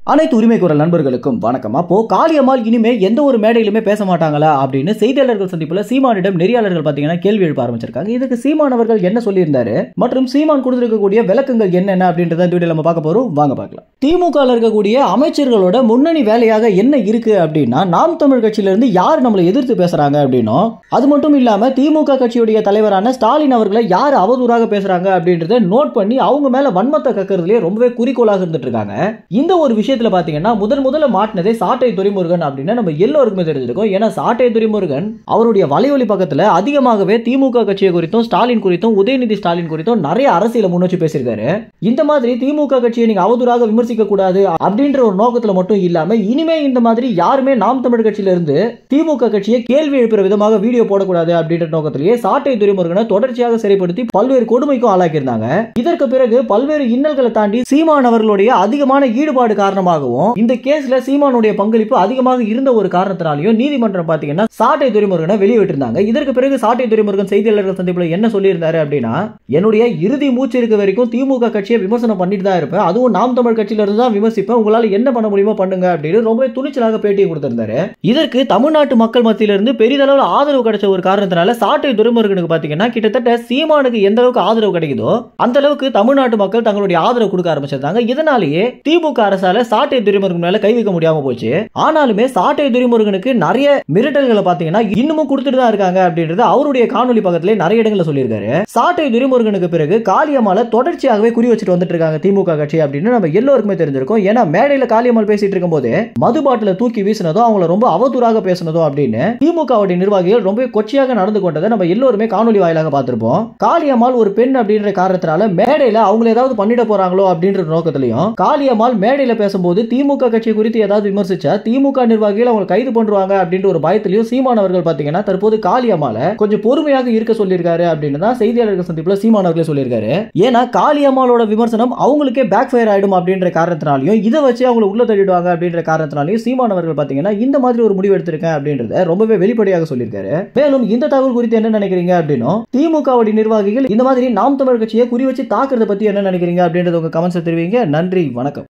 அனைத்து உரிமை குரல் நண்பர்களுக்கும் வணக்கம் அப்போ காளியம்மாள் இனிமே எந்த ஒரு மேடையிலுமே பேச மாட்டாங்களா அப்படின்னு செய்தியாளர்கள் சந்திப்புல சீமானிடம் நெறியாளர்கள் பாத்தீங்கன்னா கேள்வி எழுப்ப ஆரம்பிச்சிருக்காங்க இதுக்கு சீமான் அவர்கள் என்ன சொல்லியிருந்தாரு மற்றும் சீமான் கொடுத்திருக்கக்கூடிய விளக்கங்கள் என்னென்ன அப்படின்றத இந்த வீடியோ நம்ம பார்க்க போறோம் வாங்க பார்க்கலாம் திமுக இருக்கக்கூடிய அமைச்சர்களோட முன்னணி வேலையாக என்ன இருக்கு அப்படின்னா நாம் தமிழ் கட்சியில இருந்து யார் நம்மளை எதிர்த்து பேசுறாங்க அப்படின்னும் அது மட்டும் இல்லாம திமுக கட்சியுடைய தலைவரான ஸ்டாலின் அவர்களை யார் அவதூறாக பேசுறாங்க அப்படின்றத நோட் பண்ணி அவங்க மேல வன்மத்தை கக்கறதுலயே ரொம்பவே குறிக்கோளாக இருந்துட்டு இருக்காங்க இந்த ஒரு விஷயத்துல பாத்தீங்கன்னா முதல் முதல்ல மாட்டினதே சாட்டை துரைமுருகன் அப்படின்னு நம்ம எல்லோருக்குமே தெரிஞ்சிருக்கும் ஏன்னா சாட்டை துரைமுருகன் அவருடைய வலையொலி பக்கத்துல அதிகமாகவே திமுக கட்சியை குறித்தும் ஸ்டாலின் குறித்தும் உதயநிதி ஸ்டாலின் குறித்தும் நிறைய அரசியலை முன்னோக்கி பேசியிருக்காரு இந்த மாதிரி திமுக கட்சியை நீங்க அவதூறாக விமர்சிக்க கூடாது அப்படின்ற ஒரு நோக்கத்துல மட்டும் இல்லாம இனிமே இந்த மாதிரி யாருமே நாம் தமிழ் கட்சியில இருந்து திமுக கட்சியை கேள்வி எழுப்புற விதமாக வீடியோ போடக்கூடாது அப்படின்ற நோக்கத்திலேயே சாட்டை துரைமுருகனை தொடர்ச்சியாக சிறைப்படுத்தி பல்வேறு கொடுமைக்கும் ஆளாக்கியிருந்தாங்க இதற்கு பிறகு பல்வேறு இன்னல்களை தாண்டி சீமான் அவர்களுடைய அதிகமான ஈடுபாடு காரணமாகவும் இந்த கேஸ்ல சீமானுடைய பங்களிப்பு அதிகமாக இருந்த ஒரு காரணத்தினாலையும் நீதிமன்றம் பாத்தீங்கன்னா சாட்டை துரைமுருகனை வெளியிட்டிருந்தாங்க இதற்கு பிறகு சாட்டை துரைமுருகன் செய்தியாளர்கள் சந்திப்புல என்ன சொல்லியிருந்தாரு அப்படின்னா என்னுடைய இறுதி மூச்சு இருக்க வரைக்கும் திமுக கட்சியை விமர்சனம் பண்ணிட்டு தான் இருப்பேன் அதுவும் நாம் தமிழ் கட்சியில இருந்து தான் விமர்சிப்பேன் உங்களால என்ன பண்ண முடியுமோ பண்ணுங்க அப்படின்னு ரொம்பவே துணிச்சலாக பேட்டியை கொடுத்திருந்தாரு இதற்கு தமிழ்நாட்டு மக்கள் மத்தியில இருந்து பெரிதளவில் ஆதரவு கிடைச்ச ஒரு காரணத்தினால சாட்டை துரைமுருகனுக்கு பாத்தீங்கன்னா கிட்டத்தட்ட சீமானுக்கு எந்த அளவுக்கு ஆதரவு கிடைக்குதோ அந்த அளவுக்கு தமிழ்நாட்டு மக்கள் தங்களுடைய ஆதரவு கொடுக்க ஆரம்பிச்சிருந்தாங்க இதனாலேயே திமுக அரசால சாட்டை துரைமுருகன் மேல கை வைக்க முடியாம போச்சு ஆனாலுமே சாட்டை துரைமுருகனுக்கு நிறைய மிரட்டல்களை பாத்தீங்கன்னா இன்னமும் கொடுத்துட்டு தான் இருக்காங்க அப்படின்றது அவருடைய காணொலி பக்கத்திலே நிறைய இடங்களில் சொல்லியிருக்காரு சாட்டை துரைமுருகனுக்கு பிறகு காளியம்மால தொடர்ச்சியாகவே குறி வச்சுட்டு வந்துட்டு இருக்காங்க திமுக கட்சி அப்படின்னு நம்ம எல்லோருக்குமே தெரிஞ்சிருக்கும் ஏன்னா மேடையில காளியம்மாள் பேசிட்டு இருக்கும்போது மது பாட்டில தூக்கி வீசினதும் அவங்கள ரொம்ப அவதூறாக பேசினதும் அப்படின்னு திமுகவுடைய நிர்வாகிகள் ரொம்ப கொச்சையாக நடந்து கொண்டதை நம்ம எல்லோருமே காணொலி வாயிலாக பார்த்திருப்போம் காளியம்மாள் ஒரு பெண் அப்படின்ற காரணத்தினால மேடையில அவங்கள ஏதாவது பண்ணிட போறாங்களோ அப்படின்ற நோக்கத்திலையும் காளியம்மாள் மேடையில பேசும்போது திமுக கட்சி குறித்து ஏதாவது விமர்சிச்சா திமுக நிர்வாகிகள் அவங்க கைது பண்றாங்க அப்படின்ற ஒரு பயத்திலையும் சீமான் அவர்கள் பாத்தீங்கன்னா தற்போது காளியம்மாள கொஞ்சம் பொறுமையாக இருக்க சொல்லியிருக்காரு அப்படின்னு தான் செய்தியாளர்கள் சந்திப்புல சீமான் அவர்களே சொல்லியிருக்காரு ஏன்னா காளியம்மாளோட விமர்சனம் அவங்களுக்கே பேக் ஃபயர் ஆயிடும் அப்படின்ற காரணத்தினாலையும் இதை வச்சு அவங்களை உள்ள தள்ளிடுவாங்க அப்படின்ற காரணத்தினாலையும் சீமான் அவர்கள் பாத்தீங்கன்னா இந்த மாதிரி ஒரு முடிவு எடுத்திருக்கேன் அப்படின்றத ரொம்பவே வெளிப்படையாக சொல்லியிருக்காரு மேலும் இந்த தகவல் குறித்து என்ன நினைக்கிறீங்க அப்படின்னும் திமுகவுடைய நிர்வாகிகள் இந்த மாதிரி நாம் தமிழ் கட்சியை குறி வச்சு தாக்குறத பத்தி என்ன நினைக்கிறீங்க அப்படின்றத உங்க கமெண்ட்ஸ் தெரிவிங்க நன்றி வணக்கம்